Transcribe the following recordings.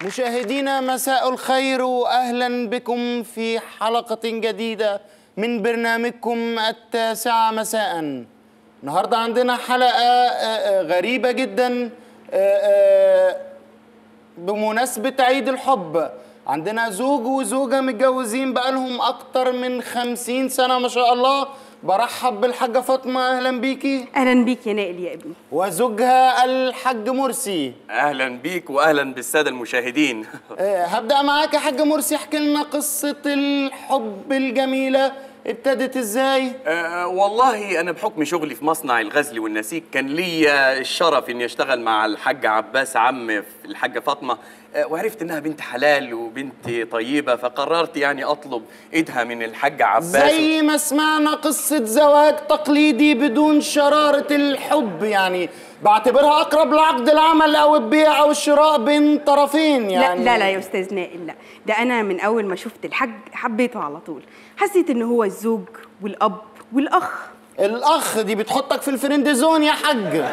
مشاهدينا مساء الخير واهلا بكم في حلقه جديده من برنامجكم التاسعه مساء النهارده عندنا حلقه آه، آه، غريبه جدا آه، آه، بمناسبه عيد الحب عندنا زوج وزوجه متجوزين بقالهم اكتر من خمسين سنه ما شاء الله برحب بالحاجه فاطمه اهلا بيكي اهلا بيك يا نائل يا ابني وزوجها الحاج مرسي اهلا بيك واهلا بالساده المشاهدين آه، هبدأ معاك يا حاج مرسي احكي لنا قصة الحب الجميلة ابتدت ازاي؟ أه والله انا بحكم شغلي في مصنع الغزل والنسيج كان ليا الشرف اني اشتغل مع الحاج عباس عم في الحاجه فاطمه أه وعرفت انها بنت حلال وبنت طيبه فقررت يعني اطلب ايدها من الحاج عباس زي ما سمعنا قصة زواج تقليدي بدون شرارة الحب يعني بعتبرها أقرب لعقد العمل أو البيع أو الشراء بين طرفين يعني لا لا لا يا استاذ نائل لا ده انا من اول ما شفت الحاج حبيته على طول حسيت ان هو الزوج والاب والاخ الأخ دي بتحطك في الفريند زون يا حاج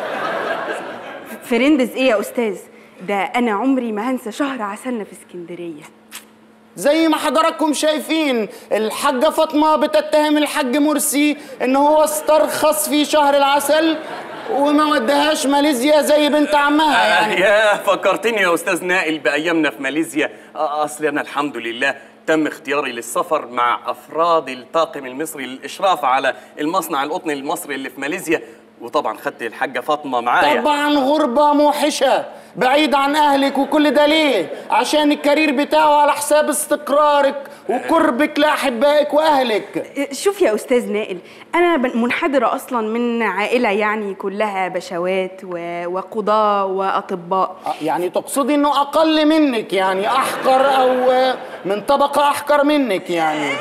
فريندز ايه يا استاذ ده انا عمري ما هنسى شهر عسلنا في اسكندريه زي ما حضراتكم شايفين الحاجة فاطمة بتتهم الحاج مرسي ان هو استرخص في شهر العسل وما ودهاش ماليزيا زي بنت عمها آه يعني يا فكرتني يا استاذ نائل بايامنا في ماليزيا آه اصل انا الحمد لله تم اختياري للسفر مع افراد الطاقم المصري للاشراف على المصنع القطني المصري اللي في ماليزيا وطبعا خدت الحاجه فاطمه معايا طبعا غربة موحشة بعيد عن أهلك وكل ده ليه؟ عشان الكارير بتاعه على حساب استقرارك وقربك لأحبائك وأهلك شوف يا استاذ نائل انا بن- منحدره اصلا من عائله يعني كلها بشوات و- وقضاه واطباء آه، يعني تقصدي انه اقل منك يعني احقر او آه، من طبقة احقر منك يعني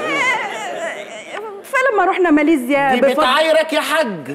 فلما رحنا ماليزيا دي بفضل بتعايرك يا حاج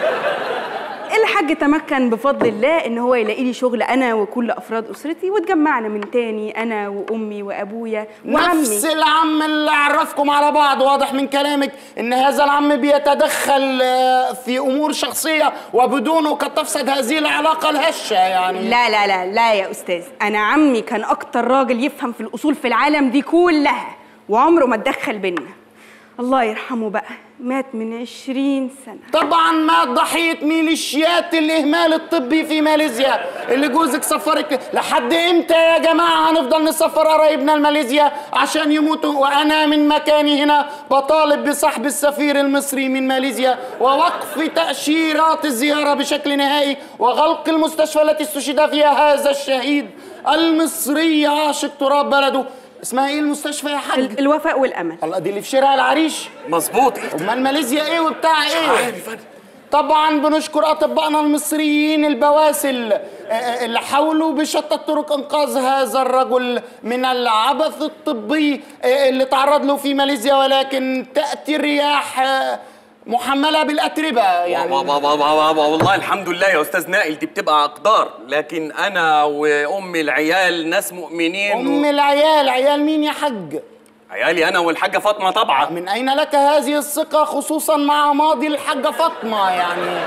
الحاج تمكن بفضل الله ان هو يلاقي لي شغل انا وكل افراد اسرتي واتجمعنا من تاني انا وامي وابويا نفس وعمي العم اللي عرفكم على بعض واضح من كلامك ان هذا العم بيتدخل آه، في امور شخصيه وبدونه قد تفسد هذه العلاقه الهشه يعني لا لا لا لا يا استاذ انا عمي كان اكتر راجل يفهم في الاصول في العالم دي كلها وعمره ما اتدخل بينا الله يرحمه بقى مات من عشرين سنة طبعا مات ضحيه ميليشيات الاهمال الطبي في ماليزيا اللي جوزك سفرك لحد امتى يا جماعه هنفضل نسفر قرايبنا لماليزيا عشان يموتوا وانا من مكاني هنا بطالب بسحب السفير المصري من ماليزيا ووقف تاشيرات الزياره بشكل نهائي وغلق المستشفى التي استشهد فيها هذا الشهيد المصري عاشق تراب بلده اسمها ايه المستشفى يا حاج ال- الوفاء والامل الله دي اللي في شارع العريش مظبوط امال ماليزيا ايه وبتاع ايه عارف أنا. طبعا بنشكر اطبائنا المصريين البواسل آه، آه، اللي حاولوا بشتى الطرق انقاذ هذا الرجل من العبث الطبي آه، اللي تعرض له في ماليزيا ولكن تاتي الرياح آه، محمله بالاتربه يعني و- و- و- و- و- والله الحمد لله يا استاذ نائل دي بتبقى اقدار لكن انا وام العيال ناس مؤمنين ام و... العيال عيال مين يا حج عيالي انا والحاجه فاطمه طبعا من اين لك هذه الثقه خصوصا مع ماضي الحاجه فاطمه يعني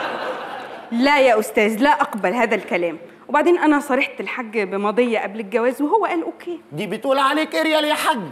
لا يا استاذ لا اقبل هذا الكلام وبعدين انا صارحت الحاج بماضيه قبل الجواز وهو قال اوكي دي بتقول عليك اريال يا حج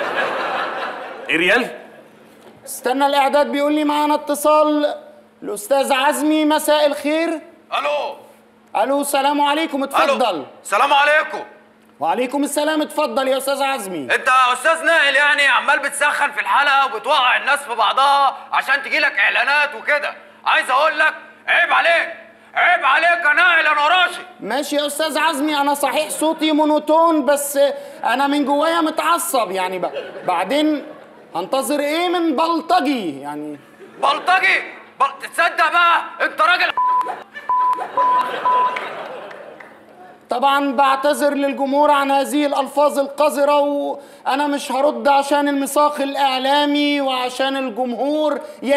اريال استنى الاعداد بيقول لي معانا اتصال الاستاذ عزمي مساء الخير الو الو السلام عليكم اتفضل الو السلام عليكم وعليكم السلام اتفضل يا استاذ عزمي انت يا استاذ نائل يعني عمال بتسخن في الحلقه وبتوقع الناس في بعضها عشان تجيلك اعلانات وكده عايز اقول لك عيب عليك عيب عليك يا نائل انا راشي ماشي يا استاذ عزمي انا صحيح صوتي مونوتون بس انا من جوايا متعصب يعني بقى بعدين هنتظر ايه من بلطجي يعني بلطجي بل... تصدق بقى انت راجل طبعا بعتذر للجمهور عن هذه الالفاظ القذره وانا مش هرد عشان المساق الاعلامي وعشان الجمهور يا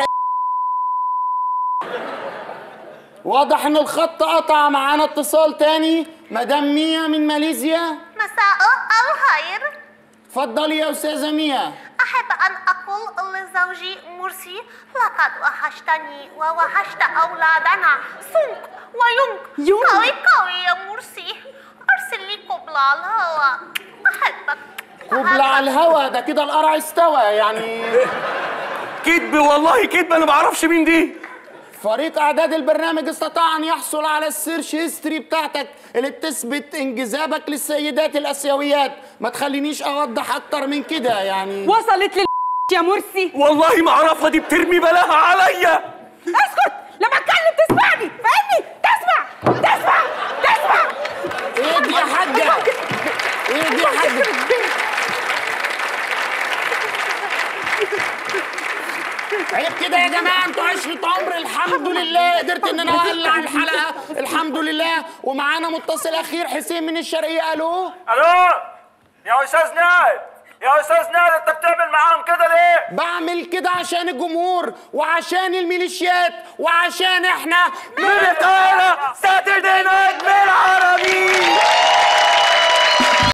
واضح ان الخط قطع معانا اتصال تاني مدام ميا من ماليزيا مساء الخير اتفضلي يا استاذه ميا أحب أن أقول لزوجي مرسي لقد وحشتني ووحشت أولادنا سونك ويونك يونك. قوي قوي يا مرسي أرسل لي قبلة على الهوا بحبك كوبلا على الهوا ده كده القرع استوى يعني كذب والله كذب انا ما بعرفش مين دي فريق اعداد البرنامج استطاع ان يحصل على السيرش هيستوري بتاعتك اللي بتثبت انجذابك للسيدات الاسيويات ما تخلينيش اوضح اكتر من كده يعني وصلت لل يا مرسي والله ما اعرفها دي بترمي بلاها عليا اسكت لما اتكلم تسمعني فاهمني تسمع تسمع تسمع ايه دي يا حاجه ايه دي يا حاجه عيب كده يا جماعه انتوا عشرة عمر الحمد لله قدرت ان انا اولع الحلقه الحمد لله ومعانا متصل اخير حسين من الشرقيه الو الو يا استاذ نائب يا استاذ نائب انت بتعمل معاهم كده ليه؟ بعمل كده عشان الجمهور وعشان الميليشيات وعشان احنا ميليتاري